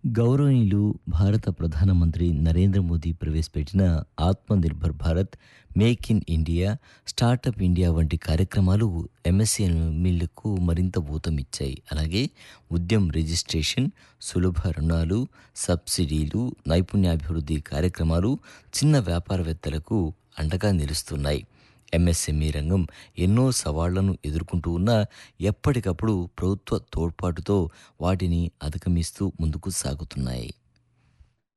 గౌరవనీయులు భారత ప్రధానమంత్రి నరేంద్ర మోదీ ప్రవేశపెట్టిన Atmanirbhar Bharat make in India startup India వంటి కార్యక్రమాలు ఎంఎస్ఎంఈలకు మరింత ఊతమిచ్చాయి అలాగే ఉద్యమ్ రిజిస్ట్రేషన్ సులభ రుణాలు సబ్సిడీలు నైపుణ్యాభివృద్ధి కార్యక్రమాలు చిన్న వ్యాపారవేత్తలకు అండగా నిలుస్తున్నాయి ఎంఎస్ఎంఈ రంగం ఎన్నో సవాళ్లను ఎదుర్కొంటూ ఉన్నా ఎప్పటికప్పుడు ప్రభుత్వ తోడ్పాటుతో వాటిని అధిగమిస్తూ ముందుకు సాగుతున్నాయి